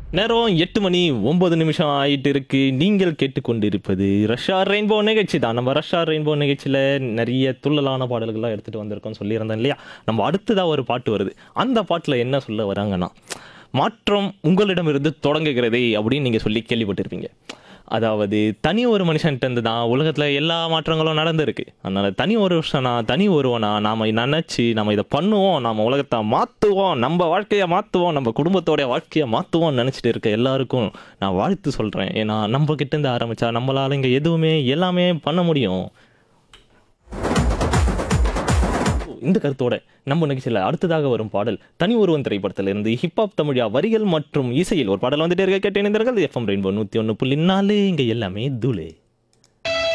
நேரம் எட்டு மணி ஒன்பது நிமிஷம் ஆயிட்டு இருக்கு நீங்கள் கேட்டுக்கொண்டிருப்பது ரஷ்யா ரெயின்போ நிகழ்ச்சி தான் நம்ம ரஷ்யா ரெயின்போ நிகழ்ச்சியில் நிறைய துள்ளலான பாடல்கள்லாம் எடுத்துகிட்டு வந்திருக்கோம் சொல்லியிருந்தேன் இல்லையா நம்ம அடுத்ததாக ஒரு பாட்டு வருது அந்த பாட்டில் என்ன சொல்ல வராங்கன்னா மாற்றம் உங்களிடமிருந்து தொடங்குகிறதே அப்படின்னு நீங்கள் சொல்லி கேள்விப்பட்டிருப்பீங்க அதாவது தனி ஒரு மனுஷன்ட்டு இருந்து தான் உலகத்தில் எல்லா மாற்றங்களும் நடந்திருக்கு அதனால தனி ஒரு வருஷனா தனி ஒருவனா நாம் நினச்சி நம்ம இதை பண்ணுவோம் நம்ம உலகத்தை மாற்றுவோம் நம்ம வாழ்க்கையை மாற்றுவோம் நம்ம குடும்பத்தோடைய வாழ்க்கையை மாற்றுவோம்னு நினச்சிட்டு இருக்க எல்லாருக்கும் நான் வாழ்த்து சொல்கிறேன் ஏன்னா நம்ம கிட்டேருந்து ஆரம்பித்தா நம்மளால் இங்கே எதுவுமே எல்லாமே பண்ண முடியும் இந்த கருத்தோட நம்ம நிகழ்ச்சியில் அடுத்ததாக வரும் பாடல் தனி ஒருவன் திரைப்படத்தில் இருந்து ஹிப்ஹாப் தமிழா வரிகள் மற்றும் இசையில் ஒரு பாடல் வந்துட்டே இருக்க கேட்டு இணைந்தார்கள் எஃப்எம் ரெயின்போ நூற்றி ஒன்று புள்ளி நாலு இங்கே எல்லாமே தூளே